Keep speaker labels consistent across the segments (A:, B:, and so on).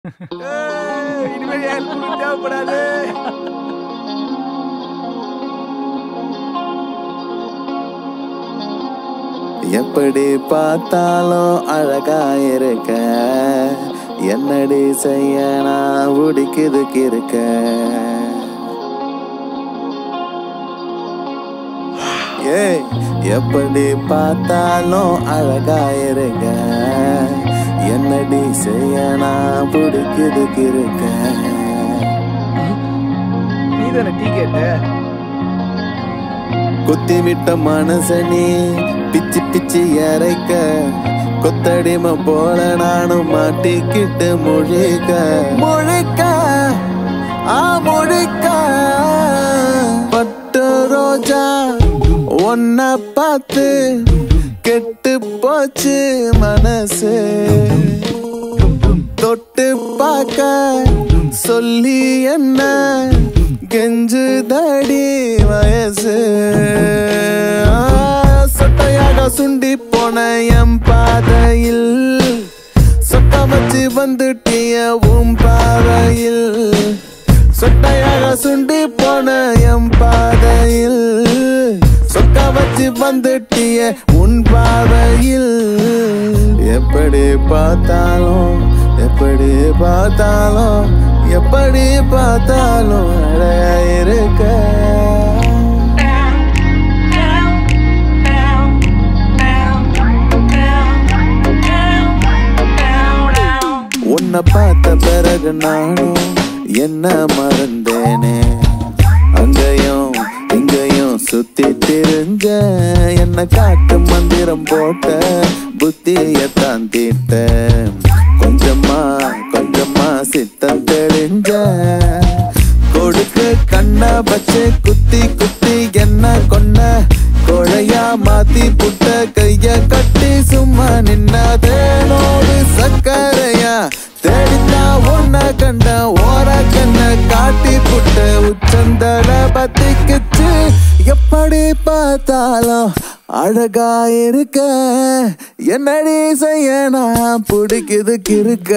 A: இனிமேல் ஹெல்ப் தேவைப்படாது
B: எப்படி பார்த்தாலும் அழகா இருக்க என்னடி செய்ய நான் பிடிக்குதுக்கு இருக்க ஏய் எப்படி பார்த்தாலும் அழகா இருக்க என்னடி செய்ய நான் பிடிக்குதுக்கு இருக்க
A: நீ தானே டீ கேட்ட
B: குத்தி விட்ட மனசனி பிச்சு பிச்சு இறைக்க கொத்தடிமை போல நானும் மாட்டிக்கிட்டு முழிக்க முழிக்க ஆ முழிக்க பட்டு ரோஜா ஒன்ன பார்த்து கெட்டு போச்சு மனசு தொட்டு பார்க்க சொல்லி என்ன கெஞ்சு தடி வயசு ஆ, சொட்டையாக சுண்டி போன என் பாதையில் சொட்ட வச்சு வந்துட்டிய உன் பாதையில் சொட்டையாக சுண்டி போன என் பாதையில் சொக்க வச்சு வந்துட்டிய உன் பாதையில் எப்படி பார்த்தாலும் எப்படி பார்த்தாலும் எப்படி பார்த்தாலும் அழகா இருக்க உன்னை பார்த்த பிறகு நானும் என்ன மறந்தேனே அங்கேயும் இங்கேயும் சுத்தி திரிஞ்ச என்ன காட்டு மந்திரம் போட்ட புத்தியத்தான் தீட்ட கொஞ்சமா கொஞ்சமா சித்தம் தெளிஞ்ச கொடுக்க கண்ண வச்சு குத்தி குத்தி என்ன கொன்ன கொழையா மாத்தி புட்ட கைய கட்டி சும்மா நின்னதேனோடு சக்கரையா தேடித்தா உன்ன கண்ட ஓர கண்ண காட்டி புட்ட உச்சந்தல பத்திக்குச்சு எப்படி பார்த்தாலும் அழகா இருக்க என்னடி செய்ய நான் பிடிக்குதுக்கு இருக்க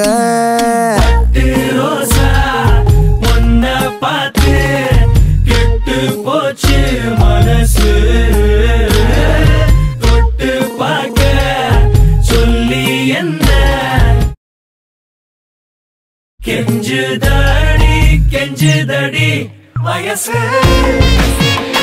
C: ரோசா ஒன்ன பார்த்து கெட்டு போச்சு மனசு தொட்டு பார்க்க சொல்லி என்ன கெஞ்சுதடி கெஞ்சுதடி வயசு